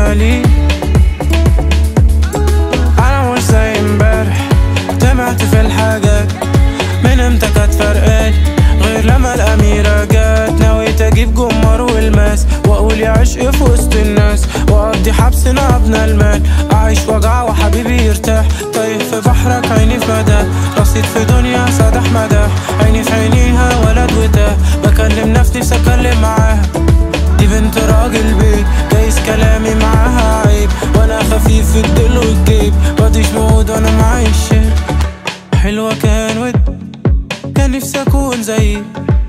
بالي انا مش زي امبارح طمعت في الحاجات من امتى كانت فرقالي غير لما الاميرة جت نويت اجيب جمار والماس واقول يا عشق في وسط الناس واقضي حبسنا ابنى المال اعيش وجع وحبيبي يرتاح تايه في بحرك عيني في مدى رصيد في دنيا سدح مداح عيني في عينيها ولد وتاه بكلم نفسي نفسي اتكلم معاها دي بنت راجل بيت جايز كلامي معاها عيب وانا خفيف في الدل والجيب مفيش موعود وانا معايا الشيب حلوة كان ود كان نفسي اكون زيك